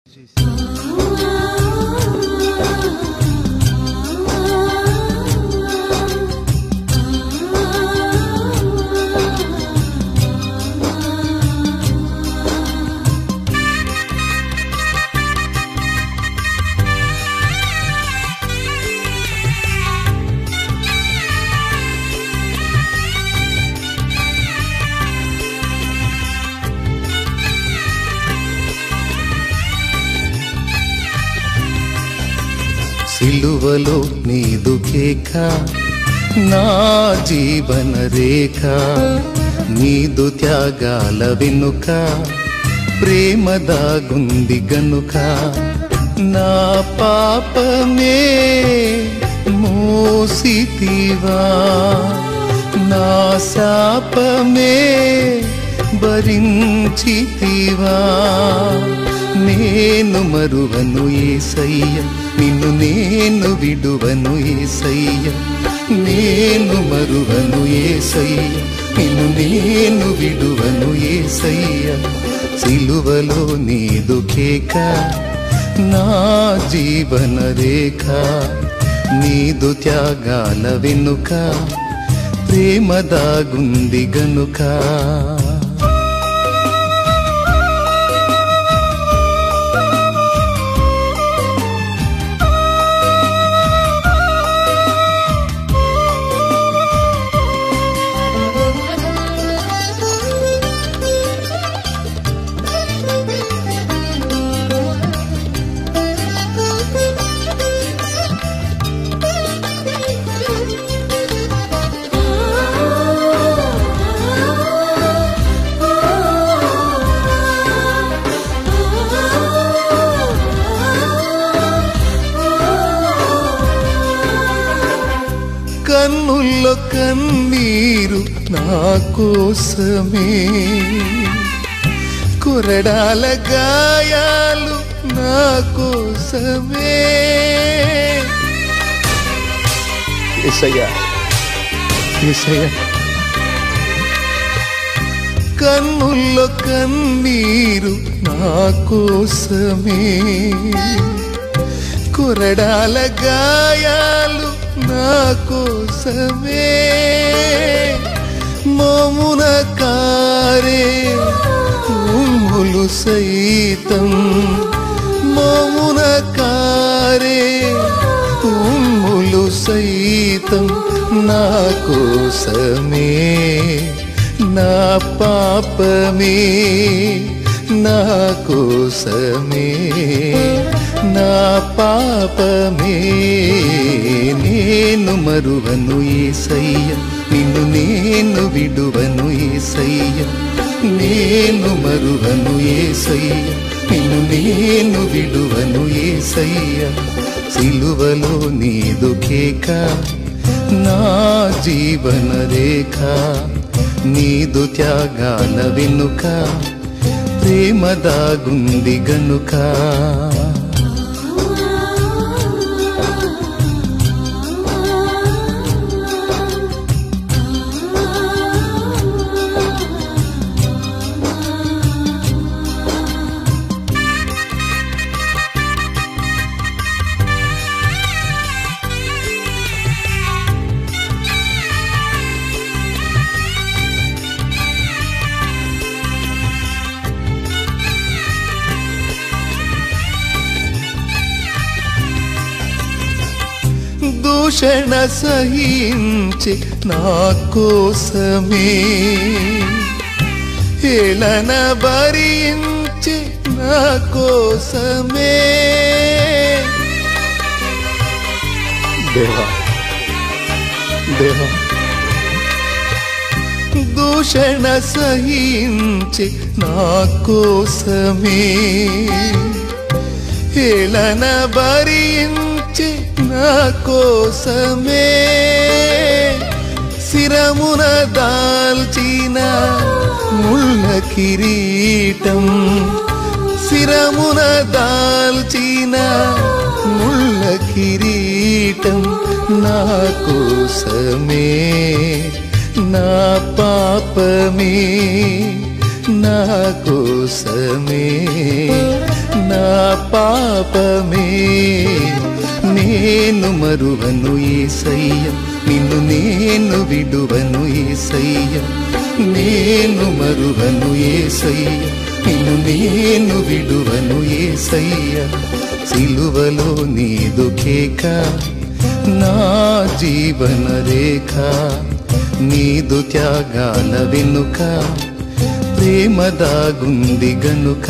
సిలువలో నీదు కేక నా జీవన రేఖ నీదు త్యాగాల వెనుక ప్రేమ దాగుంది గనుక నా పాపమే మోసితివా నా శాపమే భరించితివా నేను మరువను ఏసయ్య నిన్ను నేను విడువను ఏసయ్య నేను మరువను ఏసయ్య నిన్ను నేను విడువను ఏసయ్య సిలువలో నీదు కేక నా జీవన రేఖ నీదు త్యాగాల వెనుక ప్రేమ దాగుంది గనుక కన్నుల్లో కన్నీరు నా కోసమే కొరడాల గాయాలు నా కోసమే ఎసయ్యా ఎసయ్యా కన్నుల్లో కన్నీరు నా కోసమే కొరడాల గాయాలు నా కోసమే మోమున కారే ఉమ్ములు సైతం మోమున కారే ఉమ్ములు సైతం నా కోసమే నా పాపమే నా కోసమే నా పాపమే నేను మరువను ఏసయ్య నిన్ను నేను విడువను ఏసయ్య నేను మరువను ఏసయ్య నిన్ను నేను విడువను ఏసయ్య సిలువలో నీదు కేక నా జీవన రేఖ నీదు త్యాగాల వెనుక ప్రేమ దాగుంది గనుక దూషణ సహించి నా కోసమే హేళన భరించి నా కోసమే దేవా దేవా దూషణ సహించి నా కోసమే హేళన భరించి నా కోసమే శిరమున దాల్చిన ముళ్ళ కిరీటం శిరమున దాల్చిన ముళ్ళ కిరీటం నా కోసమే నా పాపమే నా కోసమే నా పాపమే నేను మరువను ఏసయ్య నిన్ను నేను విడువను ఏసయ్య నేను మరువను ఏసయ్య నిన్ను నేను విడువను ఏసయ్య సిలువలో నీదు కేక నా జీవన రేఖ నీదు త్యాగాల వెనుక ప్రేమ దాగుంది గనుక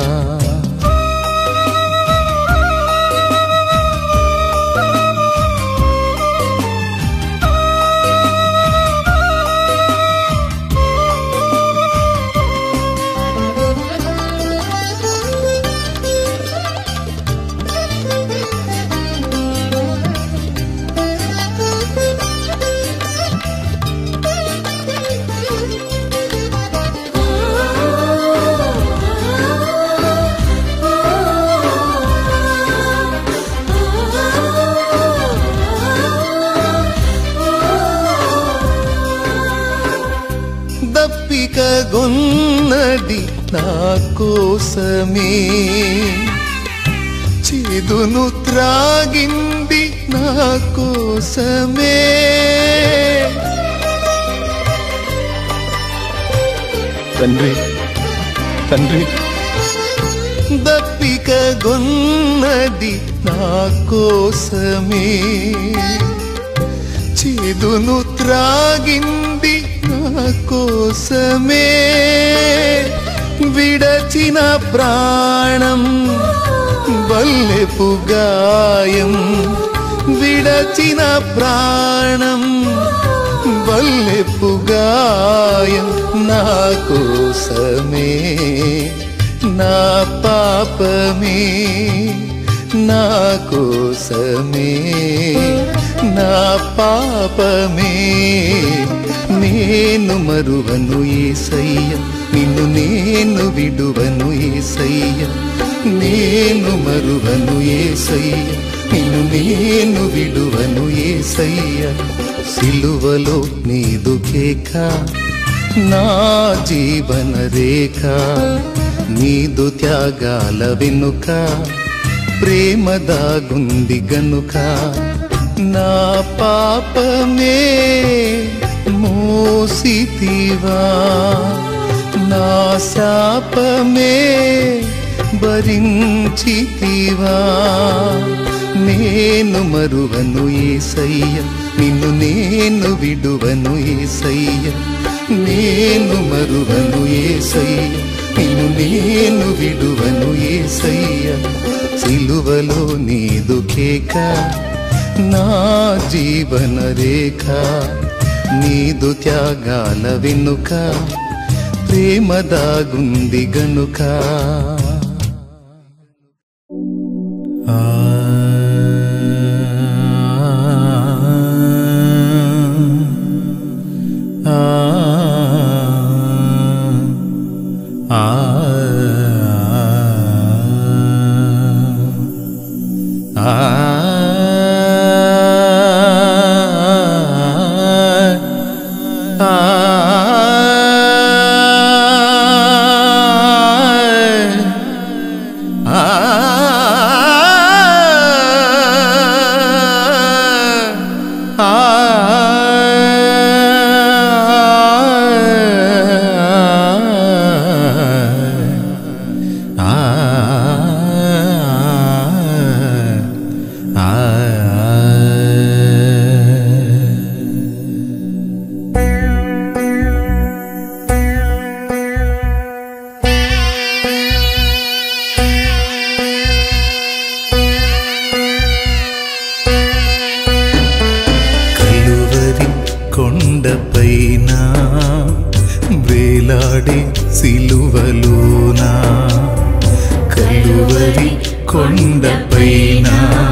దప్పిక గొన్నది నా కోసమే చేదును త్రాగింది నా కోసమే తండ్రి తండ్రి దప్పిక గొన్నది నా కోసమే చేదును త్రాగింది నా కోసమే విడచిన ప్రాణం వల్లెపు గాయం విడచిన ప్రాణం వల్లెపు గాయం నా కోసమే నా పాపమే నా కోసమే నా పాపమే నేను మరువను ఏసయ్య నిన్ను నేను విడువను ఏసయ్య నేను మరువను ఏసయ్య నిన్ను నేను విడువను ఏసయ్య సిలువలో నీదు కేక నా జీవన రేఖ నీదు త్యాగాల వెనుక ప్రేమ దాగుంది గనుక నా పాపమే మోసితివా నా శాపమే భరించితివా నేను మరువను ఏసయ్య నిన్ను నేను విడువను ఏసయ్య నేను మరువను ఏసయ్య నిన్ను నేను విడువను ఏసయ్య సిలువలో నీదు కేక నా జీవన రేఖ నీదు త్యాగాల వెనుక ప్రేమ దాగుంది గనుక కలువరి కొండపైన వేలాడే సిలువలోనా కలువరి కొండపైన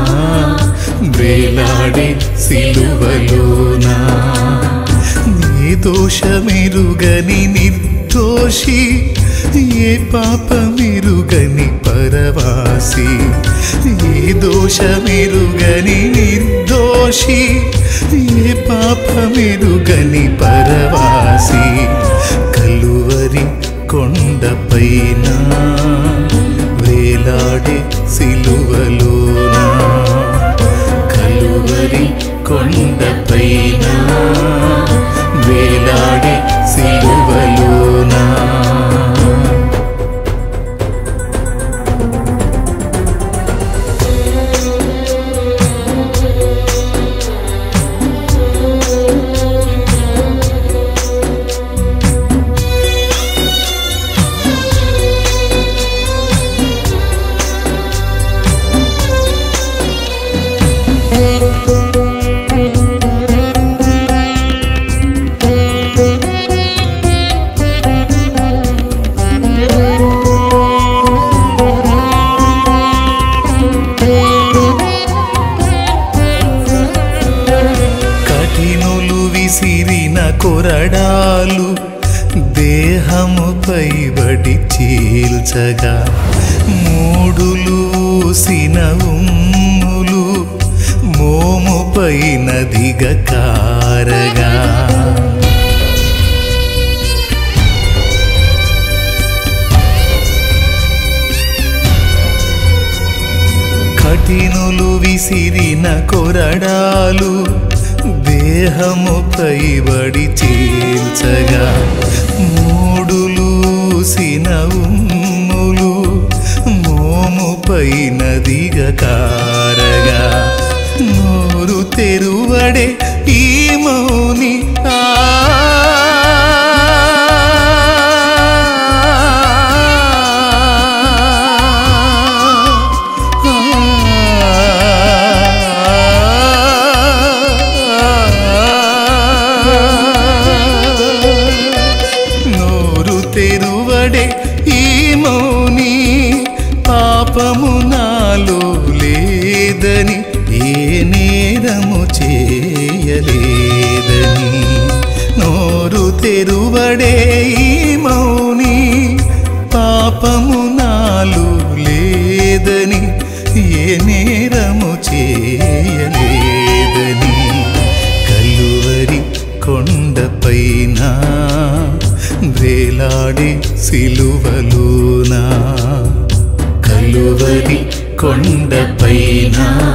వేలాడే సిలువలోనా నీ దోషమెరుగని నిర్దోషి ఏ పాపమెరుగని పరవాసి ఏ దోషమెరుగని నిర్దోషి ఏ పాపమెరుగని పరవాసి కలువరి కొండపైన వే వేలాడే సిలువలోన కలువరి కొండపైన వేలాడే సిలువలోనా కఠినులు విసిరిన కొరడాలు దేహముపై బడి చీల్చగా మూడులు ఊసిన ఉమ్ములు మోముపై నదిగ కారగా కఠినులు విసిరిన కొరడాలు దేహముపై బడి చీల్చగా మూడులూసిన ఉమ్ములు మోముపై నదిగ కారగా నోరు తెరువడే ఈ మౌని ఆ నోరు తెరువడే ఈ మౌని పాపము నాలో లేదని ఏ నేరము చేయలేదని నోరు తెరువడే ఈ మౌని పాపము నాలో లేదని ఏ నేరము చేయలేదని కలువరి కొండపైన వేలాడే సిలువలోనా కలువరి కొండపైన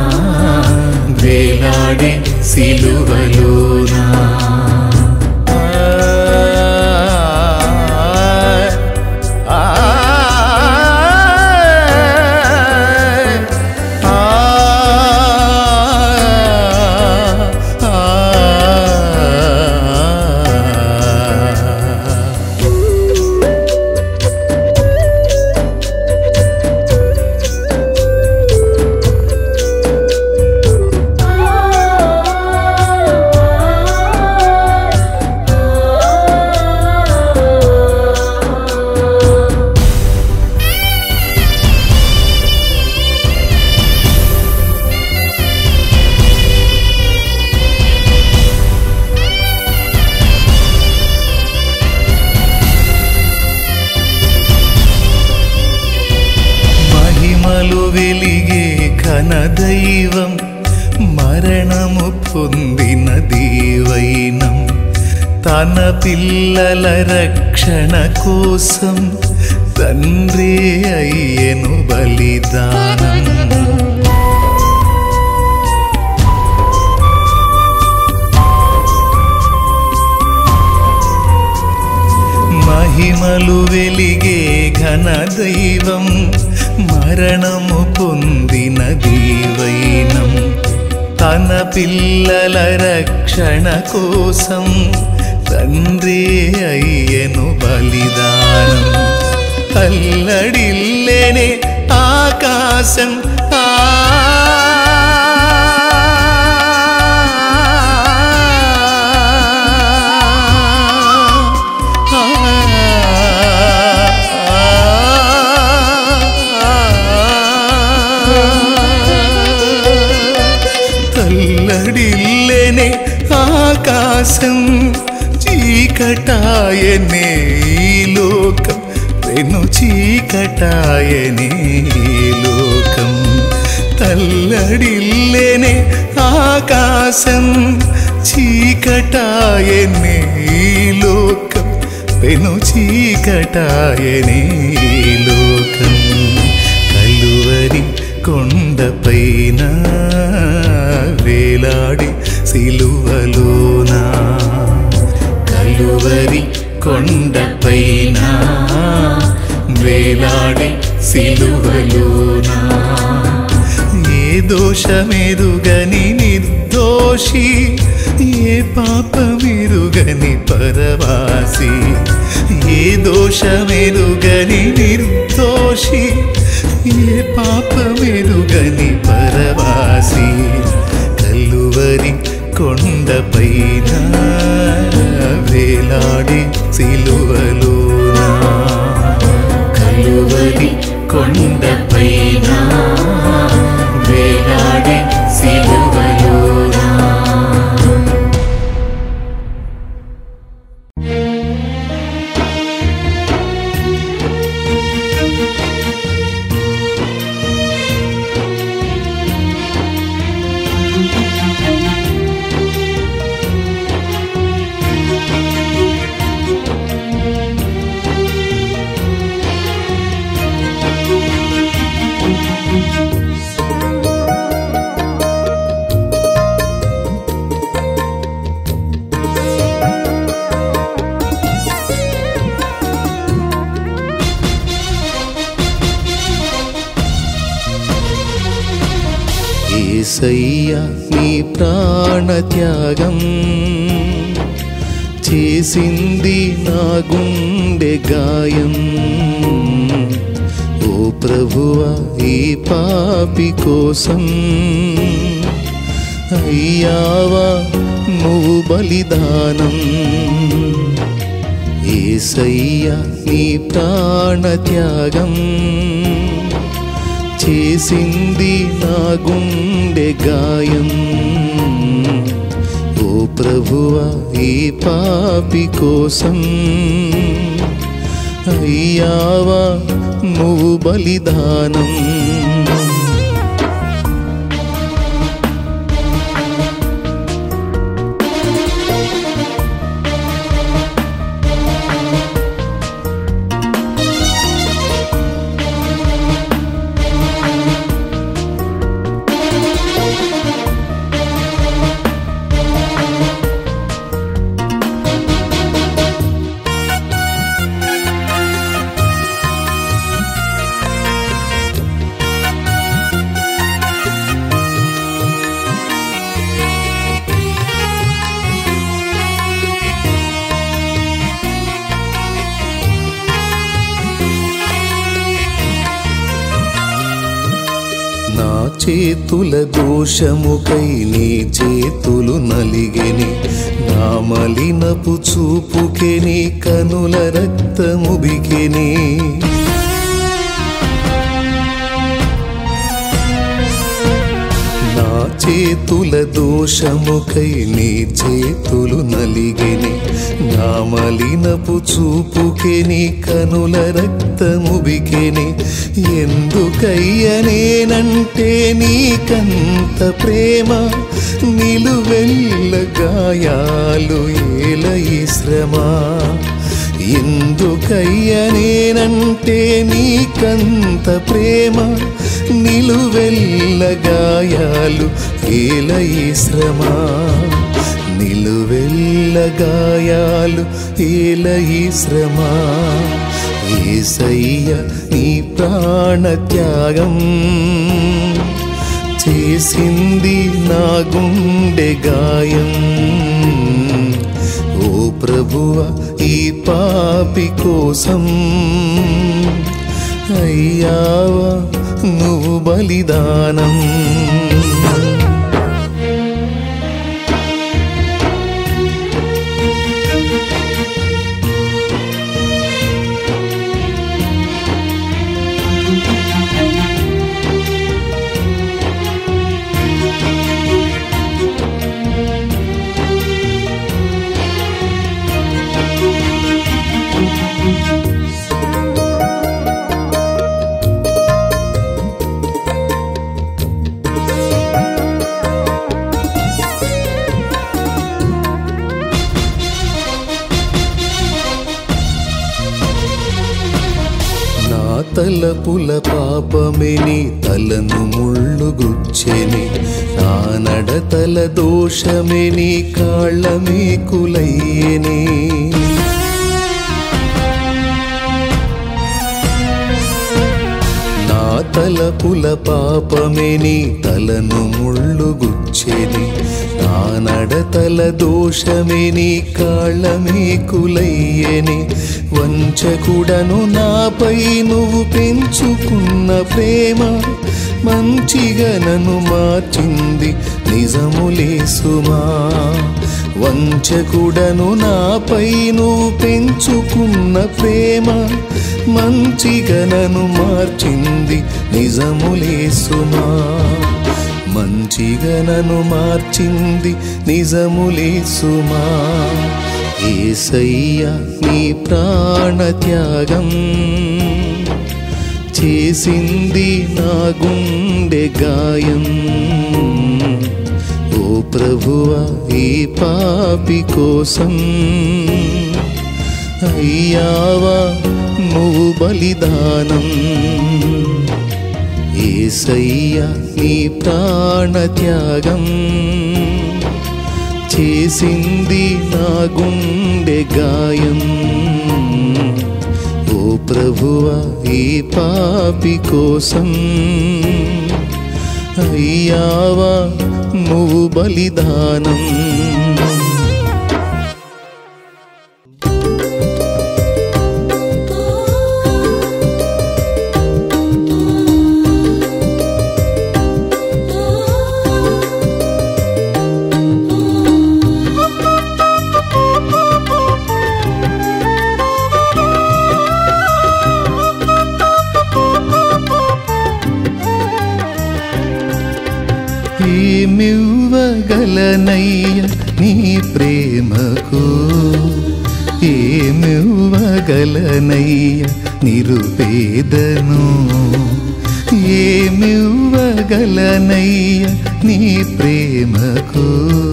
వేలాడే సిలువలోనా ఆ మహిమలు వెలిగే ఘన దైవం మరణము పొందిన దీవైనం తన పిల్లల రక్షణ కోసం తండ్రి అయ్యను బలిదానం మహిమలు వెలిగే ఘన దైవం మరణము పొందిన దీవైనం తన పిల్లల రక్షణ కోసం తండ్రి అయ్యను బలిదానం అల్లడిల్లెనే ఆకాశం ఆ తల్లడిల్లెనే ఆకాశం చీకటాయనే ఈ లోకం వెను చీకటాయనే ఈ లోకం తల్లడిల్లెనే ఆకాశం చీకటాయనే ఈ లోకం పెను చీకటాయనే ఈ లోకం కై కలువరి కొండపైన వేలాడి సిలువలోనా కలువరి కొండపైన వేలాడి సిలువలోనా ఏ దోషమెరుగని నిర్దోషి ఏ పాపమెరుగని పరవాసి ఏ దోషమెరుగని నిర్దోషి ఏ పాపమెరుగని పరవాసి కల్లువరి కొండపైన వేలాడి సిలువలోనా కలువరి కొండపైన వేలాడి సిలువలోనా ఏసయ్య నీ ప్రాణత్యాగం చేసింది నా గుండె గాయం ఓ ప్రభువ ఈ పాపి కోసం అయ్యావా నువ్వు బలిదానం ఏసయ్య నీ ప్రాణత్యాగం చేసింది నా గుండె గాయం ఓ ప్రభువ ఈ పాపి కోసం అయ్యావా నువ్వు బలిదానం నా చేతుల దోషముకై నీ చేతులు నలిగెని నా మలినపు చూపుకే నీ కనుల రక్తము బికెని నా చేతుల దోషముకై నీ చేతులు నలిగెని నా మలినపు చూపుకే నీ కనుల రక్తము బికెని ఎందుకయ్యనేనంటే నీకంత ప్రేమ నిలువెల్ల గాయాలు ఏల ఈ శ్రమ ఎందుకయ్యనేనంటే నీకంత ప్రేమ నిలువెల్ల గాయాలు ఏల ఈ శ్రమ నిలువెల్ల గాయాలు ఏల ఈ శ్రమ ఏసయ్య నీ ప్రాణత్యాగం చేసింది నా గుండె గాయం ఓ ప్రభువ ఈ పాపి కోసం అయ్యావా నువ్వు బలిదానం తలపుల పాపమే నీ తలను ముళ్ళు గుచ్చెని నా నడతల దోషమే నీ కాళ్ళ మేకులయ్యని నా తలపుల పాపమే నీ తలను ముళ్ళు గుచ్చెని నా నడతల దోషమే నీ కాళ్ళ మేకులయ్యని వంచకుడను నాపై నువ్వు పెంచుకున్న ప్రేమ మంచిగా నన్ను మార్చింది నిజములే సుమా వంచకుడను నాపై నువ్వు పెంచుకున్న ప్రేమ మంచిగా నన్ను మార్చింది నిజములే సుమా మంచిగా నన్ను మార్చింది నిజములే సుమా ఏసయ్య నీ ప్రాణ త్యాగం చేసింది నా గుండె గాయం ఓ ప్రభువా ఈ పాపి కోసం అయ్యావా నువ్వు బలిదానం ఏసయ్య నీ ప్రాణ త్యాగం చేసింది నా గుండె గాయం ఓ ప్రభువా ఈ పాపి కోసం అయ్యావా నువ్వు బలిదానం ఏమివ్వగలనయ్య నీ ప్రేమకు ఏమివ్వగలనయ్య నిరుపేదను ఏమివ్వగలనయ్య నీ ప్రేమకు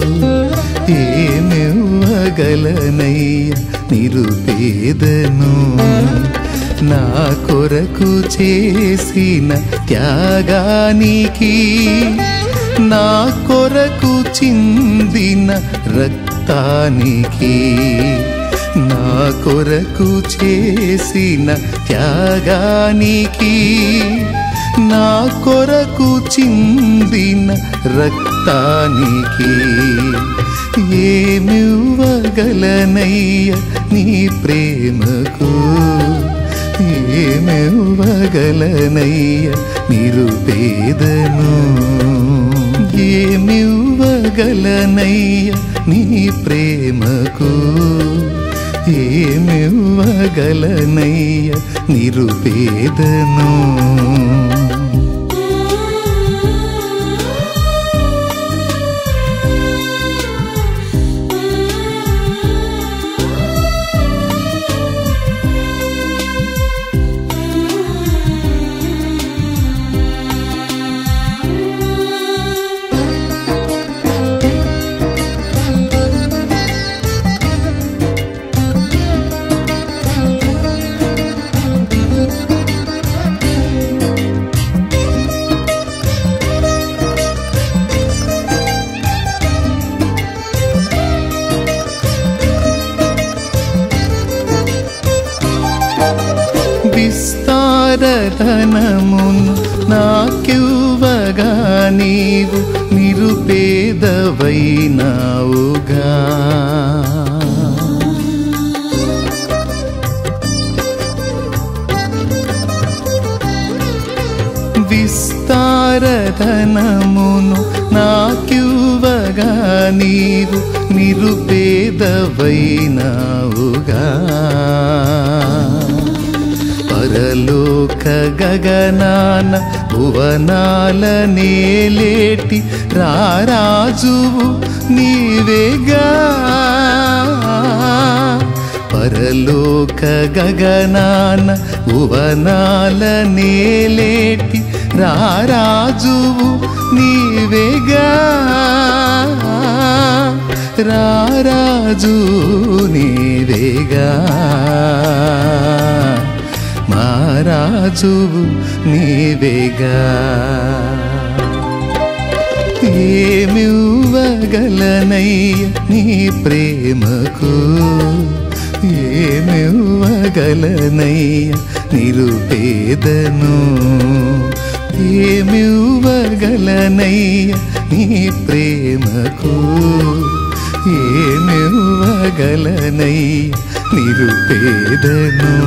ఏమివ్వగలనయ్య నిరుపేదను నా కొరకు చేసిన త్యాగానికి నా కొరకు చిందిన రక్తానికి నా కొరకు చేసిన త్యాగానికి నా కొరకు చిందిన రక్తానికి ఏమివ్వగలనయ్య నీ ప్రేమకు ఏమివ్వగలనయ్య నిరుపేదను ఏమివ్వగలనయ్య నీ ప్రేమకు ఏమివ్వగలనయ్య నిరుపేదను విస్తారధనమును నాకివ్వగా నీవు నిరుపేదవైనావుగా విస్తారధనమును నాకివ్వగా నీవు నిరుపేదవైనావుగా పరలోక గగనాన భువనాల నేలేటి రారాజువు నీవేగా పరలోక గగనాన భువనాల నేలేటి రారాజువు నీవేగా రారాజు నీవేగా మారాజువు నీవేగా ఏమివ్వగలనయ్య నీ ప్రేమకు ఏమివ్వగలనయ్య నిరుపేదను ఏమివ్వగలనయ్య నీ ప్రేమకు ఏమివ్వగలనయ్య నిరుపేదను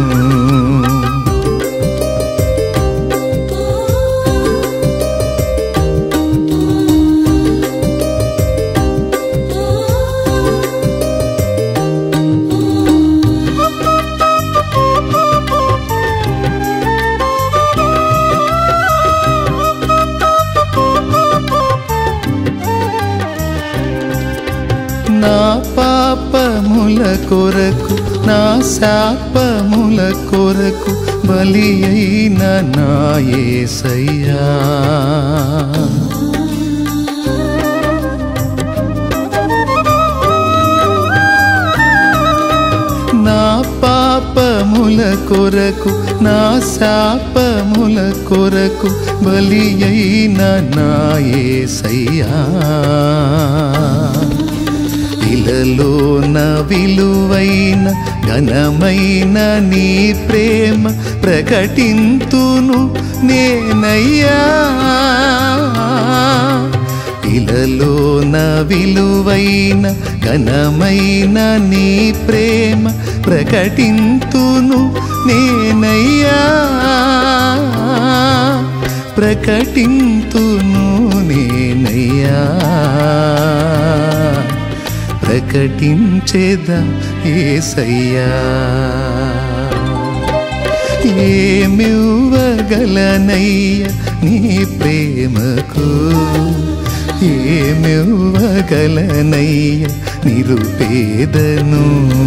నా పాపముల కొరకు నా శాపముల కొరకు బలి అయిన నా యేసయ్యా నా పాపముల కొరకు నా శాపముల కొరకు బలి అయిన నా యేసయ్యా ఇలలోన విలువైన ఘనమైన నీ ప్రేమ ప్రకటింతును నేనయ్యా ఇలలోన విలువైన ఘనమైన నీ ప్రేమ ప్రకటింతును నేనయ్యా ప్రకటింతును నేనయ్యా ప్రకటించేదా ఏసయ్యా ఏమివ్వగలనయ్య నీ ప్రేమకు ఏమివ్వగలనయ్య నిరుపేదను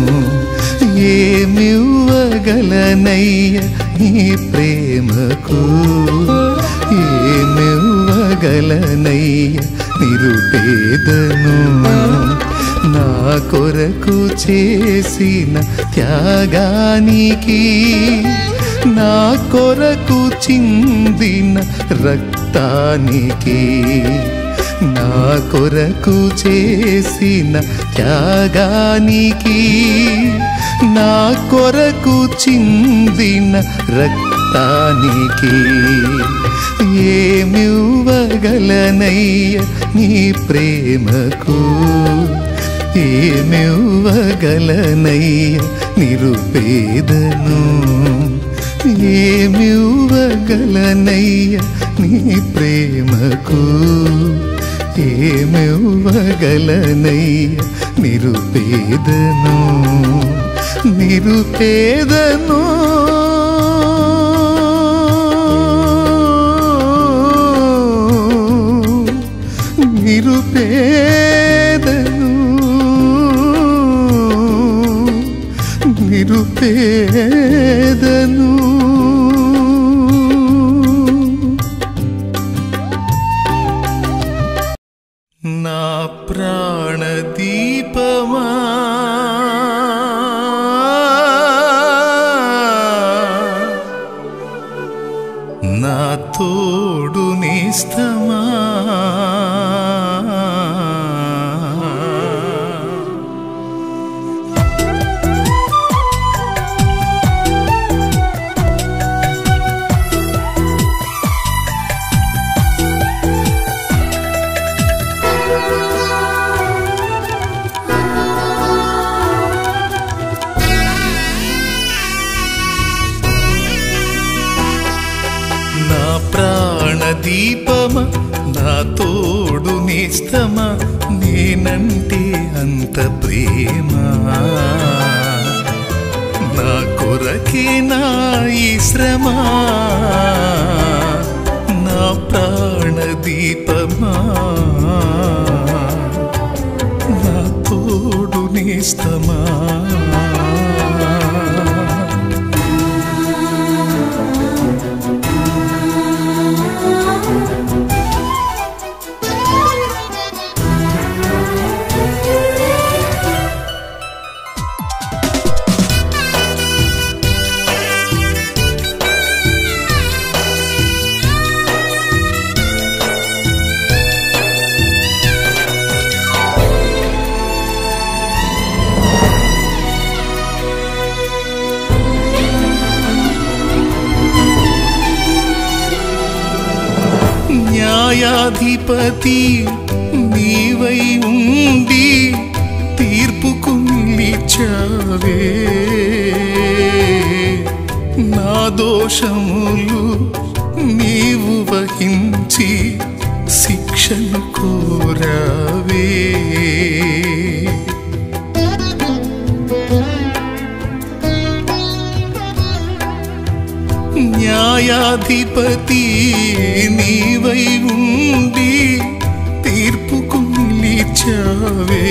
ఏమివ్వగలనయ్య నీ ప్రేమకు ఏమివ్వగలనయ్య నిరుపేదను నా కొరకు చేసిన త్యాగానికి నా కొరకు చిందిన రక్తానికి నా కొరకు చేసిన త్యాగానికి నా కొరకు చిందిన రక్తానికి ఏమివ్వగలనయ్య నీ ప్రేమకు ఏమివ్వగలనయ్య నిరుపేదను ఏమివ్వగలనయ్య నీ ప్రేమకు ఏమివ్వగలనయ్య నిరుపేదను నిరుపేదను నిరుపేదను నిరుపేదను నా ప్రాణదీపమా నా తోడు నిస్తమా నా ప్రాణదీపమ నా తోడు నిస్తమ నేనంటే అంత ప్రేమ నా కొరకే నా ఈ శ్రమ నా ప్రాణదీపమా నా తోడు నిస్తమా న్యాయాధిపతి నీవై ఉండి తీర్పుకు నిలిచావే నా దోషములు నీవు వహించి శిక్షను కోరావే న్యాయాధిపతి నీవై ఉండి తీర్పుకు నిలిచావే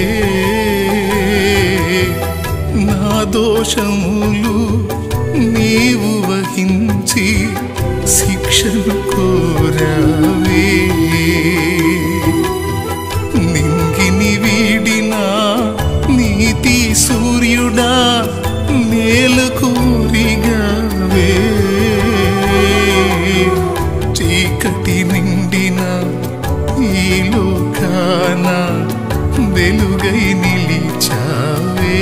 నా దోషములు నీవు వహించి శిక్షను కోరావే నింగిని వీడిన నీతి సూర్యుడా నేలకూరిగావే చీకటి నిండిన ఈ లోకాన వెలుగై నిలిచావే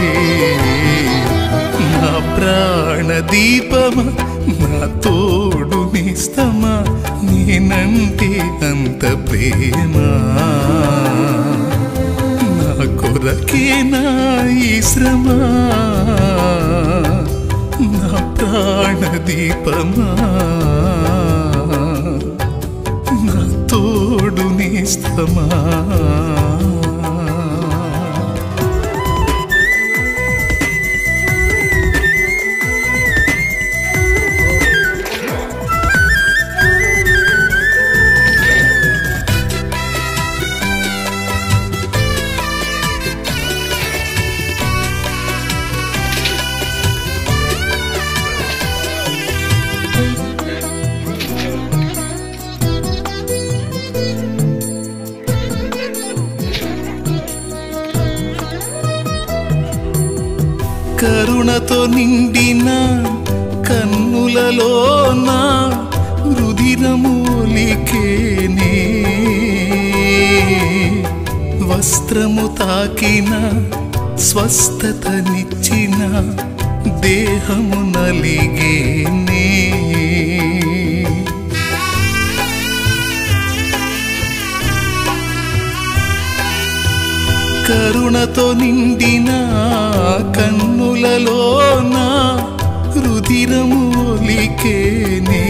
నా ప్రాణ దీపమా నా తోడు నిస్తమా నేనంటే అంత ప్రేమ నా కొరకే నా ఈ శ్రమ నా ప్రాణ దీపమా నా తోడు నిస్తమా కరుణతో నిండిన కన్నులలోన రుధిరమూలికేనే వస్త్రము తాకిన స్వస్థతనిచ్చిన దేహము నలిగేనే కరుణతో నిండిన కన్నులలోన రుధిరమూలికేనే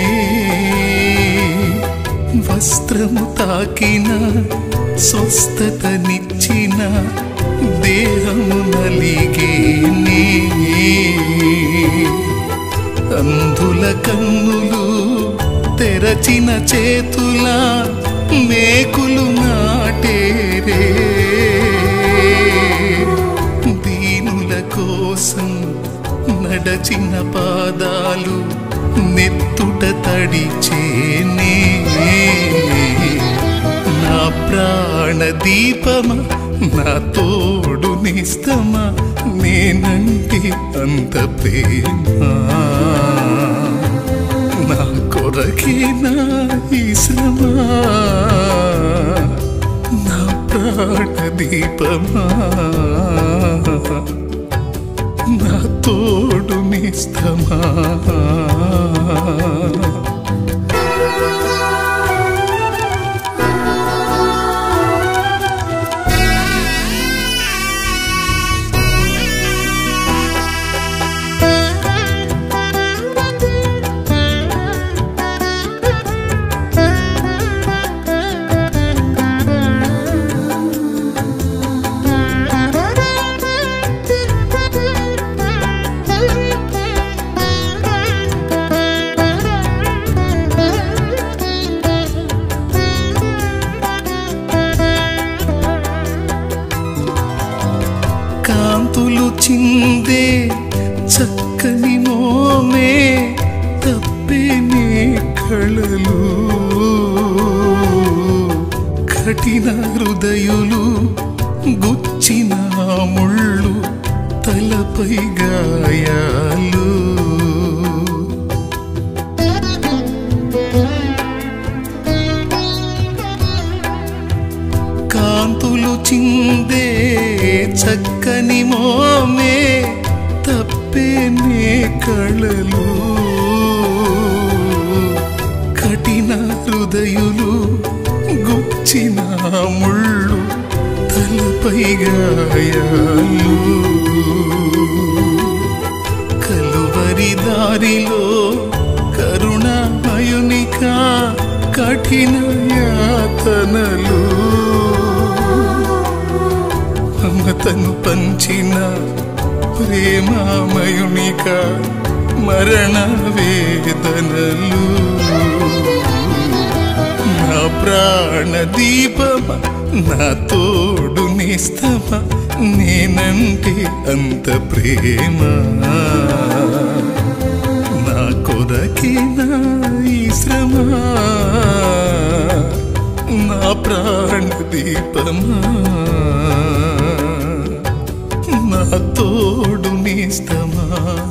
వస్త్రము తాకిన స్వస్థతనిచ్చిన దేహము నలిగేనే అంధుల కన్నులు తెరచిన చేతుల మేకులు నాటేరే దీనుల కోసం నడచిన పాదాలు నెత్తుట తడిచేనే నా ప్రాణ దీపమా నా తోడు నిస్తమా నేనంటే అంత ప్రేమ నా కొరకే నా ఈ శ్రమ నా ప్రాణ దీపమా నా తోడు నిస్తమా కాంతులు చిందే చక్కని మోమే తప్పేనే కళలు కఠిన హృదయులు గుచ్చిన ముళ్ళు తలపై గాయాలు కాంతులు చిందే చక్కని మోమే తప్పేనే కళలు కఠిన హృదయ ఉదయులు గుచ్చిన ముళ్ళు తలపై గాయాలు కలువరి దారిలో కరుణామయునిక కఠిన యాతనలు మమతను పంచిన ప్రేమామయునిక మరణ వేదనలు నా ప్రాణ దీపమ నా తోడు నిస్తమ నేనంటే అంత ప్రేమ నా కొరకే నా ఈ శ్రమ నా ప్రాణ దీపమా నా తోడు నిస్తమా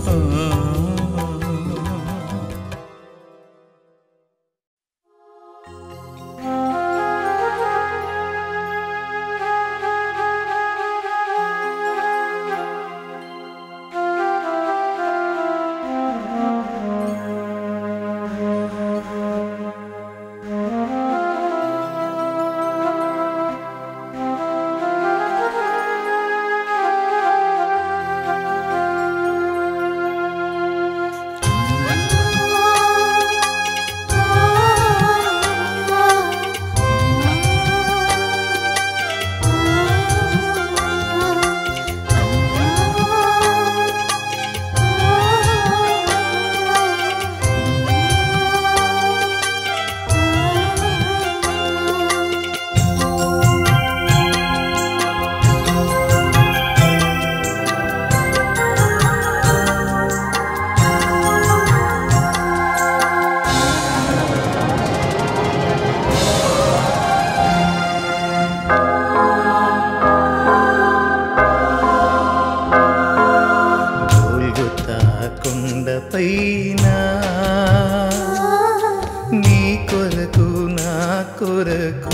గోల్గొతా కొండపైన నీ కొరకు నా కొరకు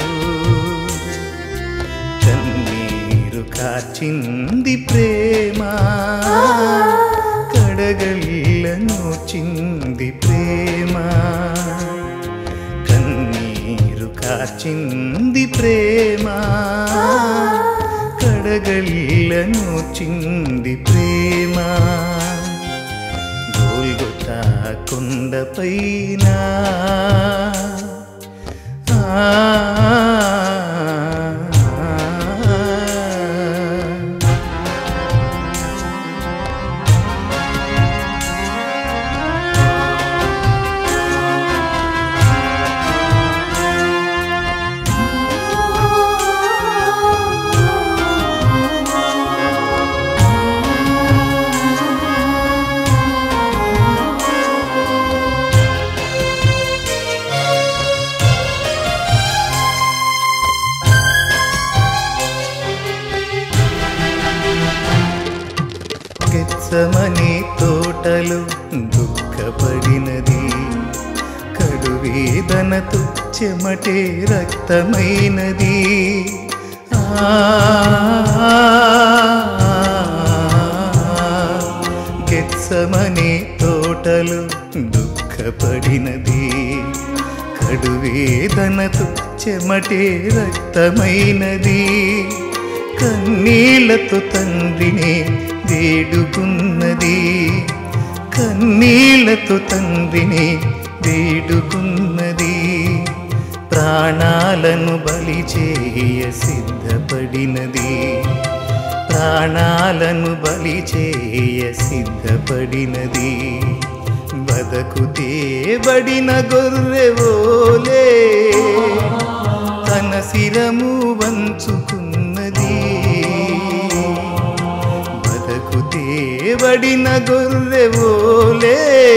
కన్నీరు కాచింది ప్రేమ కడగళ్ళను చింది ప్రేమ కన్నీరు కాచింది ప్రేమ కడగళ్ళను చింది ప్రేమ గోల్గొతా కొండపైన ఆ గెచ్చమని తోటలు దుఃఖపడినది కడువేదనతో చెమటే రక్తమైనది ఆ గెచ్చమని తోటలు దుఃఖపడినది కడువేదనతో చెమటే రక్తమైనది కన్నీళ్లతో తండ్రిని వేడుకున్నది కన్నీళ్లతో తండ్రిని వేడుకున్నది ప్రాణాలను బలి చేయ సిద్ధపడినది ప్రాణాలను బలి చేయ సిద్ధపడినది బదకు తేబడిన గొర్రెవోలే తన శిరము వంచుకున్నది బదకు తేబడిన గొర్రెవోలే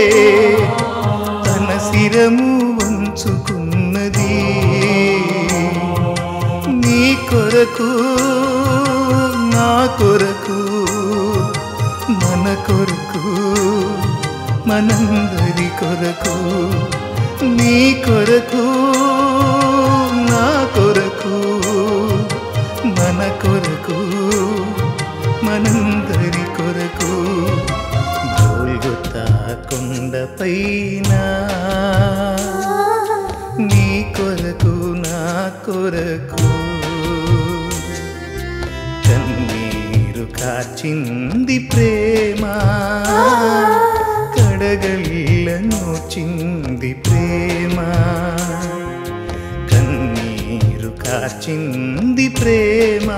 తన శిరము వంచుకున్నది నీ కొరకు నా కొరకు మన కొరకు మనందరి కొరకు నీ కొరకు నా కొరకు మన కొరకు మనందరి కొరకు గోల్గొతా కొండపైన నీ కొరకు నా కొరకు కన్నీరు కాచింది ప్రేమ కడగళ్ళను చింది ప్రేమ కన్నీరు కాచింది ప్రేమ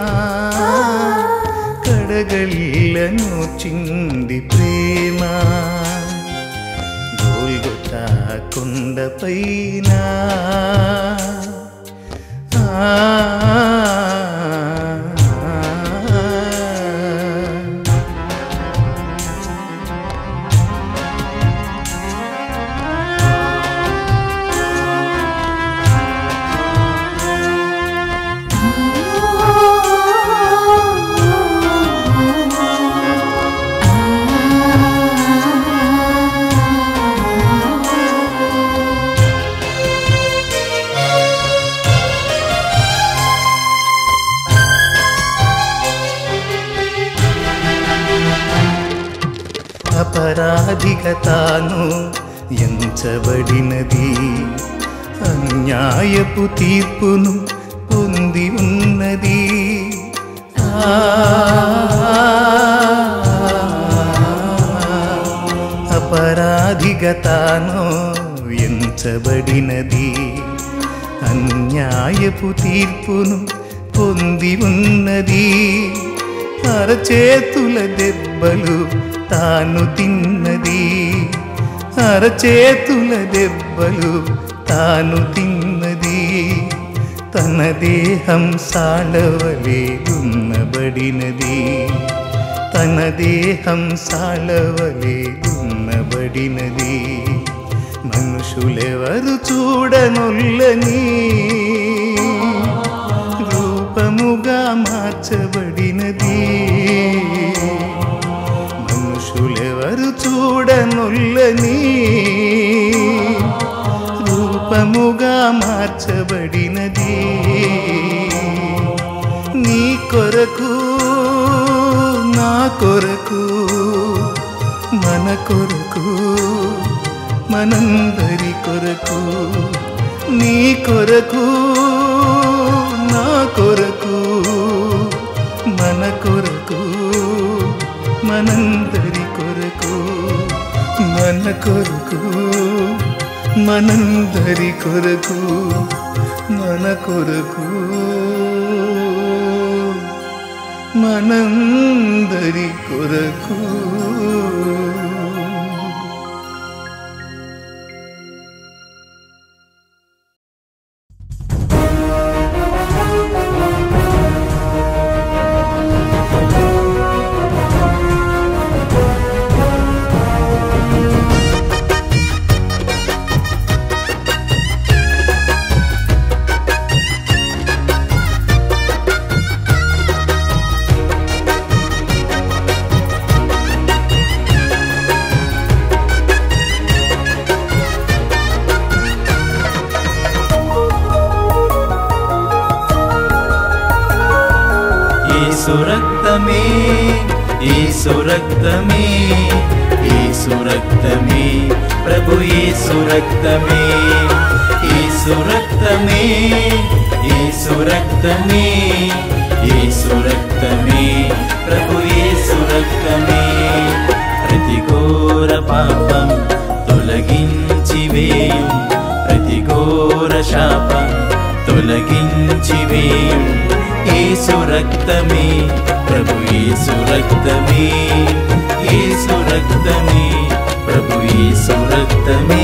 కడగళ్ళను చింది ప్రేమ గోల్గొతా కొండపైన ఆ అపరాధిగా తాను ఎంచబడినది అన్యాయపు తీర్పును పొంది ఉన్నది ఆ, అపరాధిగా తాను ఎంచబడినది అన్యాయపు తీర్పును పొంది ఉన్నది అరచేతుల దెబ్బలు తాను తిన్నది అరచేతుల దెబ్బలు తాను తిన్నది తన దేహం సాళవలే ఉన్నబడినది తన దేహం సాళవలే ఉన్నబడినది మనుషులెవరు చూడనొల్లని రూపముగా మార్చబడినది మనుషులెవరు చూడనొల్లని రూపముగా మార్చబడినది నీ కొరకు నా కొరకు మన కొరకు మనందరి కొరకు నీ కొరకు నా కొరకు మన కొరకు మనందరి కొరకు మన కొరకు మనందరి కొరకు మన కొరకు మనందరి కొరకు యేసు రక్తమే యేసు రక్తమే యేసు రక్తమే ప్రభు యేసు రక్తమే యేసు రక్తమే యేసు రక్తమే యేసు రక్తమే ప్రభు యేసు రక్తమే ప్రతి ఘోర పాపం తొలగించి వేయం ప్రతి ఘోర శాపం తొలగించి వేయం యేసు రక్తమే ప్రభు యేసు రక్తమే యేసు రక్తమే ప్రభు యేసు రక్తమే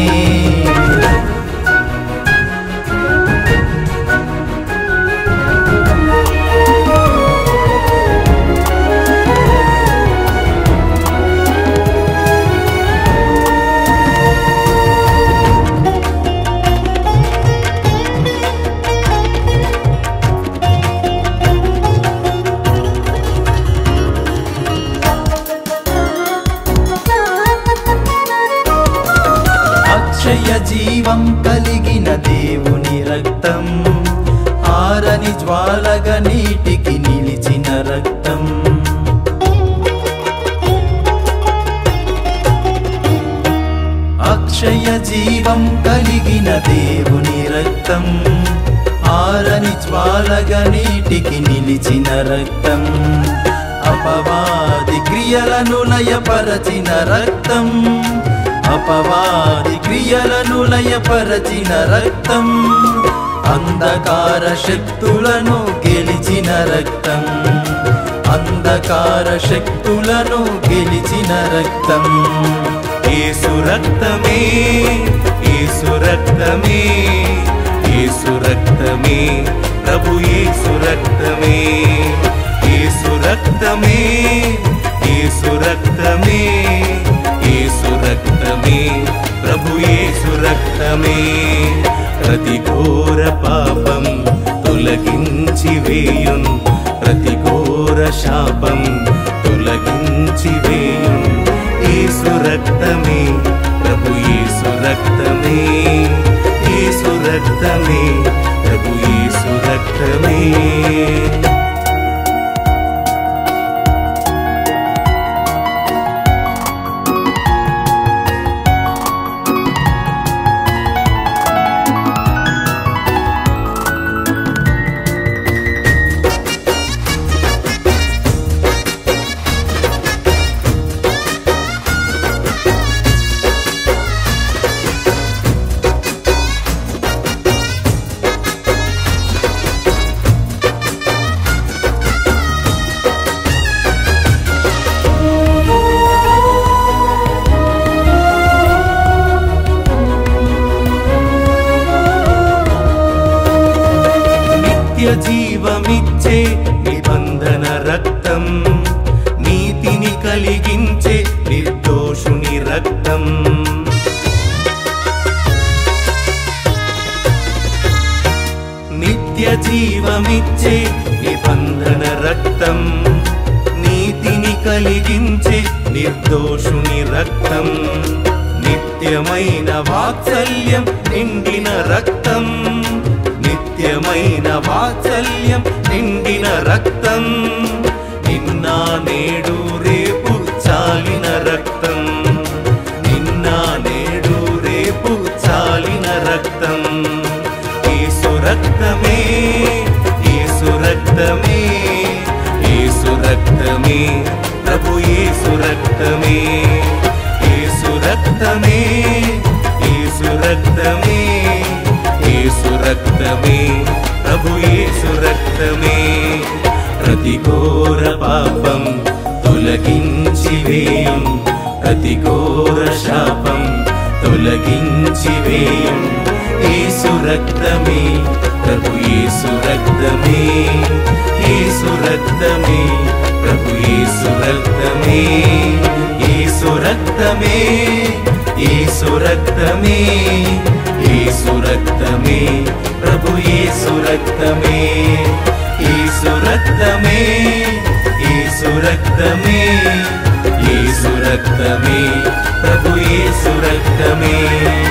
అక్షయ జీవం కలిగిన దేవుని రక్తం ఆరని జ్వాలగా నీటికి నిలిచిన రక్తం అక్షయ అక్షయ జీవం కలిగిన దేవుని రక్తం ఆరని జ్వాలగా నీటికి నిలిచిన రక్తం అపవాది క్రియలను లయపరచిన రక్తం అపవాది క్రియలను లయపరచిన రక్తం అంధకార శక్తులను గెలిచిన రక్తం అంధకార శక్తులను గెలిచిన రక్తం యేసు రక్తమే యేసు రక్తమే యేసు రక్తమే ప్రభు యేసు రక్తమే యేసు రక్తమే యేసు రక్తమే యేసు రక్తమే ప్రభు యేసు రక్తమే ప్రతి ఘోర పాపం తొలగించి వేయున్ ప్రతి ఘోర శాపం తొలగించి వేయున్ యేసు రక్తమే ప్రభు యేసు రక్తమే యేసు రక్తమే ప్రభు యేసు రక్తమే నిత్య జీవమిచ్చే నిబంధన రక్తం నీతిని కలిగించే నిర్దోషుని రక్తం నిత్య జీవమిచ్చే నిబంధన రక్తం నీతిని కలిగించే నిర్దోషుని రక్తం నిత్యమైన వాత్సల్యం నిండిన రక్తం నిత్యమైన వాత్సల్యం నిండిన రక్తం నిన్న నేడు రేపు చాలిన రక్తం నిన్న నేడు రేపు చాలిన రక్తం యేసు రక్తమే యేసు రక్తమే యేసు రక్తమే ప్రభు యేసు రక్తమే యేసు రక్తమే యేసు రక్తమే యేసు రక్తమే ప్రభు యేసు రక్తమే ప్రతి ఘోర పాపం తొలగించి వేయం ప్రతి ఘోర శాపం తొలగించి వేయం యేసు రక్తమే ప్రభు యేసు రక్తమే యేసు రక్తమే ప్రభు యేసు రక్తమే యేసు రక్తమే యేసు రక్తమే యేసు రక్తమే ప్రభు యేసు రక్తమే యేసు రక్తమే యేసు రక్తమే యేసు రక్తమే ప్రభు యేసు రక్తమే